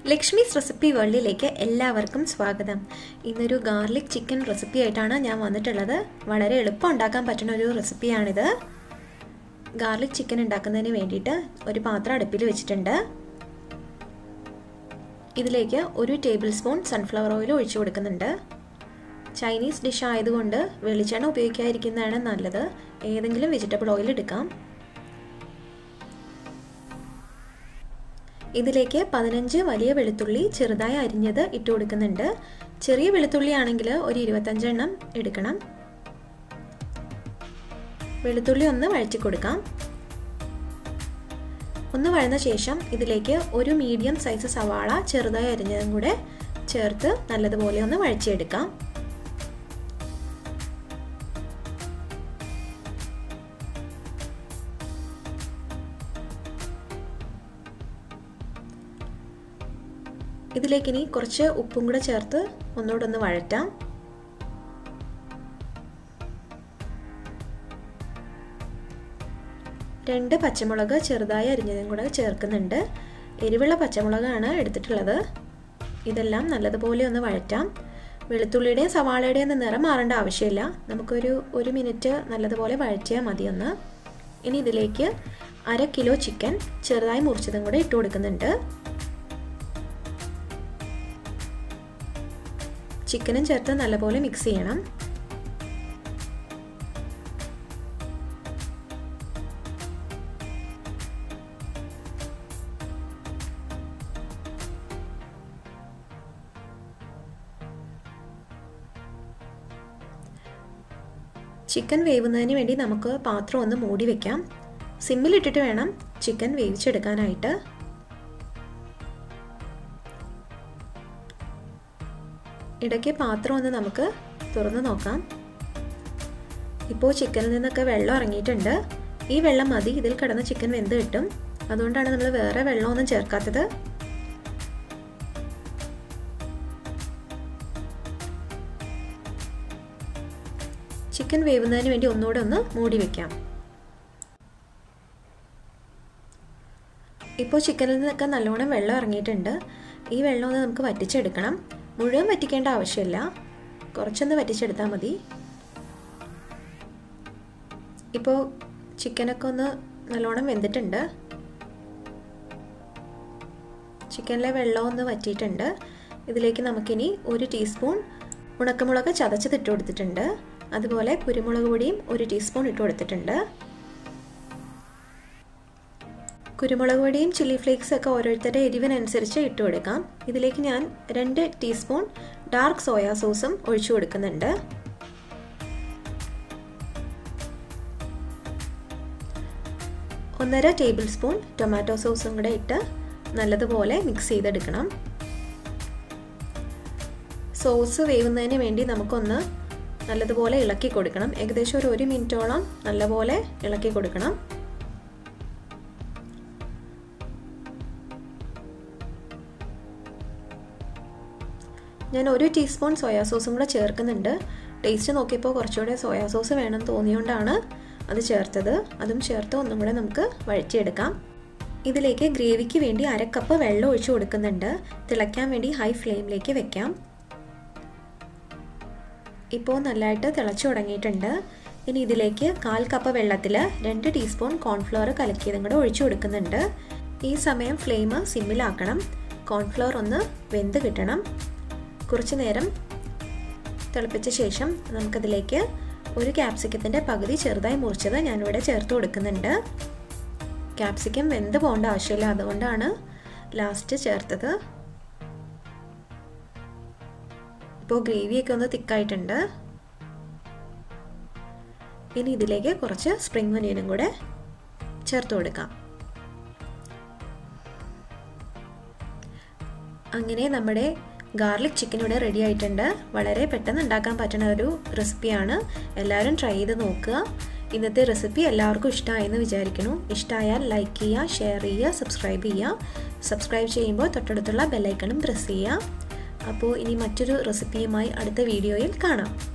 Lakshmi's recipe വേൾഡിലേക്ക് എല്ലാവർക്കും സ്വാഗതം ഇന്നൊരു ഗാർലിക് ചിക്കൻ റെസിപ്പി ആയിട്ടാണ് ഞാൻ വന്നിട്ടുള്ളത് വളരെ എളുപ്പം ഉണ്ടാക്കാൻ പറ്റുന്ന ഒരു റെസിപ്പിയാണിത് ഗാർലിക് ചിക്കൻ ഉണ്ടാക്കുന്നതിന് വേണ്ടിയിട്ട് ഒരു പാത്രം അടുപ്പിൽ വെച്ചിട്ടുണ്ട് ഇതിലേക്ക് ഒരു ടേബിൾ സ്പൂൺ സൺഫ്ലവർ ഓയിൽ ഒഴിച്ചു കൊടുക്കുന്നുണ്ട് ചൈനീസ് ഡിഷ് ആയതുകൊണ്ട് വെളിച്ചെണ്ണ ഉപയോഗിക്കാതിരിക്കുന്നതാണ് നല്ലത് ഏതെങ്കിലും വെജിറ്റബിൾ ഓയിൽ എടുക്കാം ഇതിലേക്ക് പതിനഞ്ച് വലിയ വെളുത്തുള്ളി ചെറുതായി അരിഞ്ഞത് ഇട്ട് കൊടുക്കുന്നുണ്ട് ചെറിയ വെളുത്തുള്ളി ആണെങ്കിൽ ഒരു ഇരുപത്തഞ്ചെണ്ണം എടുക്കണം വെളുത്തുള്ളി ഒന്ന് വഴറ്റി കൊടുക്കാം ഒന്ന് വഴന്ന ശേഷം ഇതിലേക്ക് ഒരു മീഡിയം സൈസ് സവാള ചെറുതായി അരിഞ്ഞതും കൂടെ ചേർത്ത് നല്ലതുപോലെ ഒന്ന് വഴറ്റിയെടുക്കാം ഇതിലേക്ക് ഇനി കുറച്ച് ഉപ്പും കൂടെ ചേർത്ത് ഒന്നുകൂടെ ഒന്ന് വഴറ്റാം രണ്ട് പച്ചമുളക് ചെറുതായി അരിഞ്ഞതും കൂടെ ചേർക്കുന്നുണ്ട് എരിവുള്ള പച്ചമുളകാണ് എടുത്തിട്ടുള്ളത് ഇതെല്ലാം നല്ലതുപോലെ ഒന്ന് വഴറ്റാം വെളുത്തുള്ളിയുടെയും സവാളയുടെയും ഒന്നും നിറം മാറേണ്ട ആവശ്യമില്ല നമുക്കൊരു ഒരു മിനിറ്റ് നല്ലതുപോലെ വഴറ്റിയാൽ മതി ഒന്ന് ഇനി ഇതിലേക്ക് അര കിലോ ചിക്കൻ ചെറുതായി മുറിച്ചതും കൂടെ ഇട്ട് കൊടുക്കുന്നുണ്ട് ചിക്കനും ചേർത്ത് നല്ലപോലെ മിക്സ് ചെയ്യണം ചിക്കൻ വേവുന്നതിന് വേണ്ടി നമുക്ക് പാത്രം ഒന്ന് മൂടി വെക്കാം സിമ്മിലിട്ടിട്ട് വേണം ചിക്കൻ വേവിച്ചെടുക്കാനായിട്ട് ഇടയ്ക്ക് പാത്രം ഒന്ന് നമുക്ക് തുറന്ന് നോക്കാം ഇപ്പോൾ ചിക്കനിൽ നിന്നൊക്കെ വെള്ളം ഇറങ്ങിയിട്ടുണ്ട് ഈ വെള്ളം മതി ഇതിൽ കിടന്ന് ചിക്കൻ വെന്ത് കിട്ടും അതുകൊണ്ടാണ് നമ്മൾ വേറെ വെള്ളമൊന്നും ചേർക്കാത്തത് ചിക്കൻ വേവുന്നതിന് വേണ്ടി ഒന്നുകൂടെ ഒന്ന് മൂടി വെക്കാം ഇപ്പോൾ ചിക്കനിൽ നിന്നൊക്കെ നല്ലോണം വെള്ളം ഇറങ്ങിയിട്ടുണ്ട് ഈ വെള്ളം ഒന്ന് നമുക്ക് വറ്റിച്ചെടുക്കണം മുഴുവൻ വറ്റിക്കേണ്ട ആവശ്യമില്ല കുറച്ചൊന്ന് വറ്റിച്ചെടുത്താൽ മതി ഇപ്പോൾ ചിക്കനൊക്കെ ഒന്ന് നല്ലോണം വെന്തിട്ടുണ്ട് ചിക്കനിലെ വെള്ളം ഒന്ന് വറ്റിയിട്ടുണ്ട് ഇതിലേക്ക് നമുക്കിനി ഒരു ടീസ്പൂൺ ഉണക്കമുളക് ചതച്ചത് ഇട്ട് കൊടുത്തിട്ടുണ്ട് അതുപോലെ കുരുമുളക് പൊടിയും ഒരു ടീസ്പൂൺ ഇട്ട് കൊടുത്തിട്ടുണ്ട് കുരുമുളക് പൊടിയും ചില്ലി ഫ്ലേക്സ് ഒക്കെ ഓരോരുത്തരുടെ എരിവിനനുസരിച്ച് ഇട്ട് കൊടുക്കാം ഇതിലേക്ക് ഞാൻ രണ്ട് ടീസ്പൂൺ ഡാർക്ക് സോയാ സോസും ഒഴിച്ചു കൊടുക്കുന്നുണ്ട് ഒന്നര ടേബിൾ സ്പൂൺ ടൊമാറ്റോ സോസും കൂടെ ഇട്ട് നല്ലതുപോലെ മിക്സ് ചെയ്തെടുക്കണം സോസ് വേവുന്നതിന് വേണ്ടി നമുക്കൊന്ന് നല്ലതുപോലെ ഇളക്കി കൊടുക്കണം ഏകദേശം ഒരു ഒരു മിനിറ്റോളം നല്ലപോലെ ഇളക്കി കൊടുക്കണം ഞാൻ ഒരു ടീസ്പൂൺ സോയാ സോസും കൂടെ ചേർക്കുന്നുണ്ട് ടേസ്റ്റ് നോക്കിയപ്പോൾ കുറച്ചുകൂടെ സോയാ സോസ് വേണം തോന്നിയോണ്ടാണ് അത് ചേർത്തത് അതും ചേർത്ത് ഒന്നും കൂടെ നമുക്ക് വഴറ്റിയെടുക്കാം ഇതിലേക്ക് ഗ്രേവിക്ക് വേണ്ടി അരക്കപ്പ് വെള്ളം ഒഴിച്ചു കൊടുക്കുന്നുണ്ട് തിളയ്ക്കാൻ വേണ്ടി ഹൈ ഫ്ലെയിമിലേക്ക് വെക്കാം ഇപ്പോൾ നല്ലതായിട്ട് തിളച്ചു തുടങ്ങിയിട്ടുണ്ട് ഇനി ഇതിലേക്ക് കാൽ കപ്പ് വെള്ളത്തിൽ രണ്ട് ടീസ്പൂൺ കോൺഫ്ലവർ കലക്കിയതും കൂടെ ഒഴിച്ചു കൊടുക്കുന്നുണ്ട് ഈ സമയം ഫ്ലെയിം സിമ്മിലാക്കണം കോൺഫ്ലവർ ഒന്ന് വെന്ത് കിട്ടണം കുറച്ച് നേരം തിളപ്പിച്ച ശേഷം നമുക്കതിലേക്ക് ഒരു ക്യാപ്സിക്കത്തിൻ്റെ പകുതി ചെറുതായി മുറിച്ചത് ഞാനിവിടെ ചേർത്ത് കൊടുക്കുന്നുണ്ട് ക്യാപ്സിക്കം വെന്ത് പോകേണ്ട ആവശ്യമില്ല അതുകൊണ്ടാണ് ലാസ്റ്റ് ചേർത്തത് ഇപ്പോൾ ഗ്രേവിയൊക്കെ ഒന്ന് തിക്കായിട്ടുണ്ട് ഇനി ഇതിലേക്ക് കുറച്ച് സ്പ്രിംഗ് ഒനിയനും കൂടെ ചേർത്ത് കൊടുക്കാം അങ്ങനെ നമ്മുടെ ഗാർലിക് ചിക്കൻ ഇവിടെ റെഡി ആയിട്ടുണ്ട് വളരെ പെട്ടെന്ന് ഉണ്ടാക്കാൻ പറ്റുന്ന ഒരു റെസിപ്പിയാണ് എല്ലാവരും ട്രൈ ചെയ്ത് നോക്കുക ഇന്നത്തെ റെസിപ്പി എല്ലാവർക്കും ഇഷ്ടമായെന്ന് വിചാരിക്കുന്നു ഇഷ്ടമായാൽ ലൈക്ക് ചെയ്യുക ഷെയർ ചെയ്യുക സബ്സ്ക്രൈബ് ചെയ്യുക സബ്സ്ക്രൈബ് ചെയ്യുമ്പോൾ തൊട്ടടുത്തുള്ള ബെല്ലൈക്കണും പ്രസ് ചെയ്യുക അപ്പോൾ ഇനി മറ്റൊരു റെസിപ്പിയുമായി അടുത്ത വീഡിയോയിൽ കാണാം